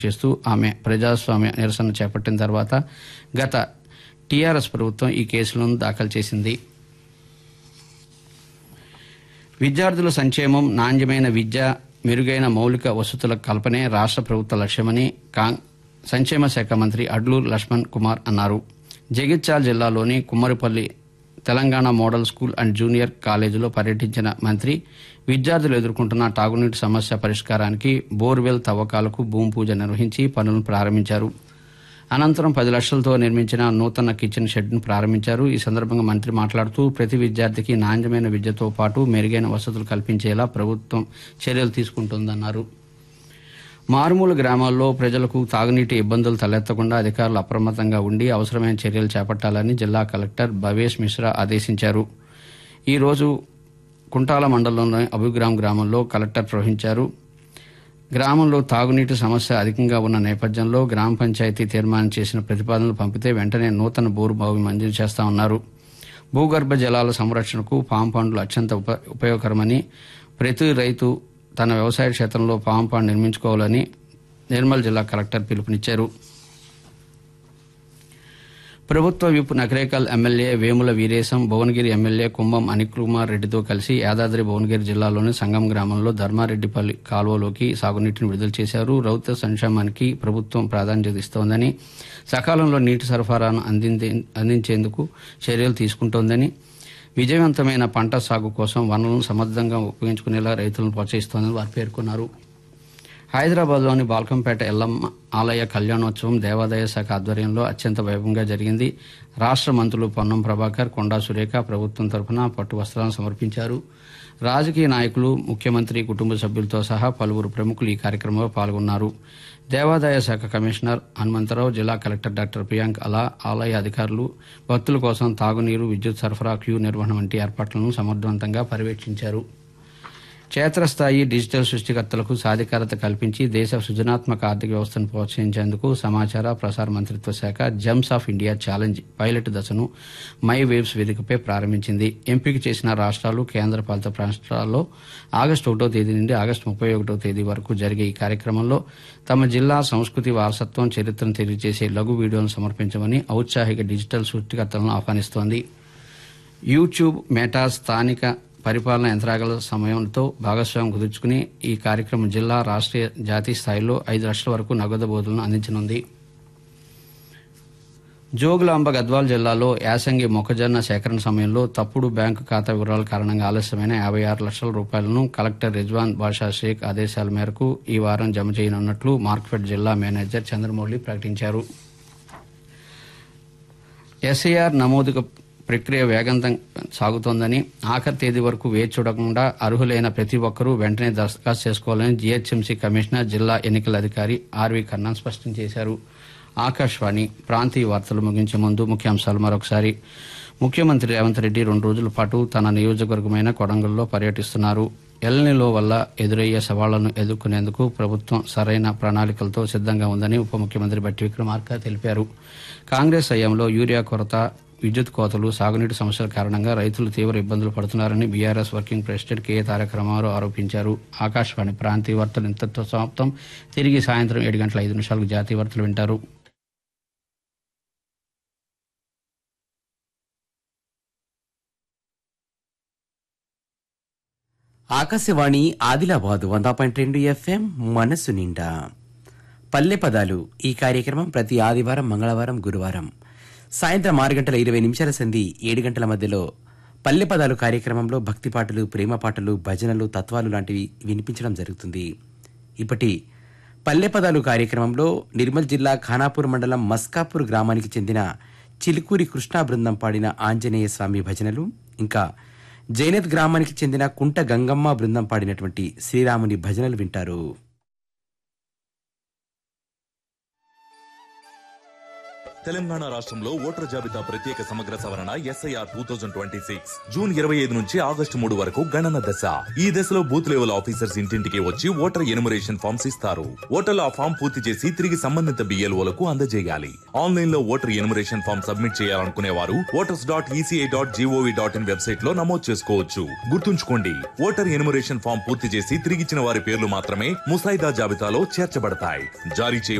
చేస్తూ ఆమె ప్రజాస్వామ్య నిరసన చేపట్టిన తర్వాత గత టీఆర్ఎస్ ప్రభుత్వం ఈ కేసులను దాఖలు చేసింది విద్యార్థుల సంక్షేమం నాణ్యమైన విద్య మెరుగైన మౌలిక వసతుల కల్పనే రాష్ట్ర ప్రభుత్వ లక్ష్యమని కాంగ్ సంక్షేమ శాఖ మంత్రి అడ్లూరు లక్ష్మణ్ కుమార్ అన్నారు జగిత్యాల జిల్లాలోని Kummaripalli Telangana model school and junior కాలేజీలో పర్యటించిన మంత్రి విద్యార్థులు ఎదుర్కొంటున్న తాగునీటి సమస్య పరిష్కారానికి బోర్వెల్ తవ్వకాలకు భూమి పూజ నిర్వహించి పనులను ప్రారంభించారు అనంతరం పది లక్షలతో నిర్మించిన నూతన కిచెన్ షెడ్ను ప్రారంభించారు ఈ సందర్భంగా మంత్రి మాట్లాడుతూ ప్రతి విద్యార్థికి నాణ్యమైన విద్యతో పాటు మెరుగైన వసతులు కల్పించేలా ప్రభుత్వం చర్యలు తీసుకుంటోందన్నారు మారుమూల గ్రామాల్లో ప్రజలకు తాగునీటి ఇబ్బందులు తలెత్తకుండా అధికారులు అప్రమత్తంగా ఉండి అవసరమైన చర్యలు చేపట్టాలని జిల్లా కలెక్టర్ భవేష్ మిశ్రా ఆదేశించారు ఈ రోజు కుంటాల మండలంలోని అభిగ్రామ్ గ్రామంలో కలెక్టర్ ప్రవహించారు గ్రామంలో తాగునీటి సమస్య అధికంగా ఉన్న నేపథ్యంలో గ్రామ పంచాయతీ తీర్మానం చేసిన ప్రతిపాదనలు పంపితే వెంటనే నూతన బోరు బావి మంజూరు చేస్తామన్నారు భూగర్భ జలాల సంరక్షణకు పామ్ పండ్లు అత్యంత ఉప ఉపయోగకరమని ప్రతి రైతు తన వ్యవసాయ క్షేత్రంలో పామ్ పాండ్ నిర్మించుకోవాలని నిర్మల్ జిల్లా కలెక్టర్ పిలుపునిచ్చారు ప్రభుత్వ whip Nakrekal MLA Vemula Veeresham Bhuvanagiri MLA Kumbham Anil Kumar రెడ్డితో కలిసి యాదాద్రి భువనగిరి జిల్లాలోని సంగం గ్రామంలో ధర్మారెడ్డిపల్లి కాలువలోకి సాగునీటిని విడుదల చేశారు రౌత సంక్షేమానికి ప్రభుత్వం ప్రాధాన్యత ఇస్తోందని సకాలంలో నీటి సరఫరాను అందిందే అందించేందుకు చర్యలు తీసుకుంటోందని విజయవంతమైన పంట సాగు కోసం వనరులను సమర్థంగా ఉపయోగించుకునేలా రైతులను ప్రోత్సహిస్తోందని వారు పేర్కొన్నారు హైదరాబాద్లోని బాల్కంపేట ఎల్లమ్మ ఆలయ కళ్యాణోత్సవం దేవాదాయ శాఖ ఆధ్వర్యంలో అత్యంత వైభవంగా జరిగింది రాష్ట్ర మంత్రులు పొన్నం ప్రభాకర్ కొండా సురేఖ ప్రభుత్వం తరఫున పట్టు వస్త్రాలను సమర్పించారు రాజకీయ నాయకులు ముఖ్యమంత్రి కుటుంబ సభ్యులతో సహా పలువురు ప్రముఖులు ఈ కార్యక్రమంలో పాల్గొన్నారు దేవాదాయ శాఖ కమిషనర్ హనుమంతరావు జిల్లా కలెక్టర్ డాక్టర్ ప్రియాంక్ అలా ఆలయ అధికారులు భక్తుల కోసం తాగునీరు విద్యుత్ సరఫరా క్యూ నిర్వహణ వంటి ఏర్పాట్లను సమర్థవంతంగా పర్యవేక్షించారు క్షేత్రస్థాయి డిజిటల్ సృష్టికర్తలకు సాధికారత కల్పించి దేశ సృజనాత్మక ఆర్థిక వ్యవస్థను ప్రోత్సహించేందుకు సమాచార ప్రసార మంత్రిత్వ శాఖ gems of India challenge pilot దశను మై వేవ్స్ వేదికపై ప్రారంభించింది ఎంపిక చేసిన రాష్ట్రాలు కేంద్రపాలిత రాష్ట్రాల్లో ఆగస్టు ఒకటో తేదీ నుండి ఆగస్టు ముప్పై ఒకటో తేదీ వరకు జరిగే ఈ కార్యక్రమంలో తమ జిల్లా సంస్కృతి వారసత్వం చరిత్రను తెలియజేసే లఘు వీడియోలను సమర్పించమని ఔత్సాహిక డిజిటల్ సృష్టికర్తలను ఆహ్వానిస్తోంది యూట్యూబ్ మెటా స్థానిక పరిపాలన యంత్రాంగాల సమయంతో భాగస్వామ్యం కుదుర్చుకుని ఈ కార్యక్రమం జిల్లా రాష్ట్రీయ జాతీయ స్థాయిలో ఐదు లక్షల వరకు నగదు బోధులను అందించనుంది జోగులాంబ గద్వాల్ జిల్లాలో యాసంగి మొక్కజొన్న సేకరణ సమయంలో తప్పుడు బ్యాంకు ఖాతా వివరాల కారణంగా ఆలస్యమైన యాభై ఆరు లక్షల రూపాయలను కలెక్టర్ రిజ్వాన్ బాషా షేక్ ఆదేశాల మేరకు ఈ వారం జమ చేయనున్నట్లు మార్క్ఫెడ్ జిల్లా మేనేజర్ చంద్రమౌళి ప్రకటించారు ఎస్ఐఆర్ నమోదు ప్రక్రియ వేగంతం సాగుతోందని ఆఖరి తేదీ వరకు వేచి చూడకుండా అర్హులైన ప్రతి ఒక్కరూ వెంటనే దరఖాస్తు చేసుకోవాలని జీహెచ్ఎంసీ కమిషనర్ జిల్లా ఎన్నికల అధికారి ఆర్వి కర్ణన్ స్పష్టం చేశారు ఆకాశవాణి ప్రాంతీయ వార్తలు ముగించే ముందు ముఖ్యాంశాలు మరొకసారి ముఖ్యమంత్రి రేవంత్ రెడ్డి రెండు రోజుల పాటు తన నియోజకవర్గమైన కొడంగల్లో పర్యటిస్తున్నారు ఎల్నిలో వల్ల ఎదురయ్యే సవాళ్లను ఎదుర్కొనేందుకు ప్రభుత్వం సరైన ప్రణాళికలతో సిద్దంగా ఉందని ఉప ముఖ్యమంత్రి బట్టి విక్రమార్క తెలిపారు కాంగ్రెస్ హయాంలో యూరియా కొరత విద్యుత్ కోతలు సాగునీటి సమస్యల కారణంగా రైతులు తీవ్ర ఇబ్బందులు పడుతున్నారని BRS working president K Taraka Rama ఆరోపించారు ఆకాశవాణి ప్రాంతీయ వార్తలు ఇంతటితో సమాప్తం తిరిగి సాయంత్రం ఏడు గంటల ఐదు నిమిషాలకు జాతీయ వార్తలు వింటారు ఆకాశవాణి ఆదిలాబాద్ వంద పాయింట్ రెండు ఎఫ్ఎం మనస్సు నిండా పల్లె పదాలు ఈ కార్యక్రమం ప్రతి ఆదివారం మంగళవారం గురువారం సాయంత్రం ఆరు గంటల ఇరవై నిమిషాల సంధి ఏడు గంటల మధ్యలో పల్లె పదాలు కార్యక్రమంలో భక్తి పాటలు ప్రేమ పాటలు భజనలు తత్వాలు లాంటివి వినిపించడం జరుగుతుంది ఇప్పటి పల్లె పదాలు కార్యక్రమంలో నిర్మల్ జిల్లా ఖానాపూర్ మండలం మస్కాపూర్ గ్రామానికి చెందిన చిలుకూరి కృష్ణా బృందం పాడిన ఆంజనేయ స్వామి భజనలు ఇంకా జైనత్ గ్రామానికి చెందిన కుంట గంగమ్మ బృందం పాడినటువంటి శ్రీరాముని భజనలు వింటారు తెలంగాణ రాష్ట్రంలో ఓటర్ జాబితా ప్రత్యేక సమగ్ర సవరణ SIR two thousand twenty six June ఇరవై ఐదు నుంచి ఆగస్టు మూడు వరకు గణన దశ ఈ దశలో బూత్ లెవెల్ ఆఫీసర్స్ ఇంటింటికి వచ్చి ఓటర్ ఎనుమరేషన్ ఫామ్స్ ఇస్తారు ఓటర్లు ఆ ఫామ్ పూర్తి చేసి తిరిగి సంబంధిత బిఎల్ఓలకు అందజేయాలి ఆన్లైన్ లో ఓటర్ ఎనుమరేషన్ ఫామ్ సబ్మిట్ చేయాలనుకునే వారు voters dot ECI dot GOV dot in website లో నమోదు చేసుకోవచ్చు గుర్తుంచుకోండి ఓటర్ ఎనుమరేషన్ ఫామ్ పూర్తి చేసి తిరిగిచ్చిన వారి పేర్లు మాత్రమే ముసాయిదా జాబితాలో చేర్చబడతాయి జారీ చేయ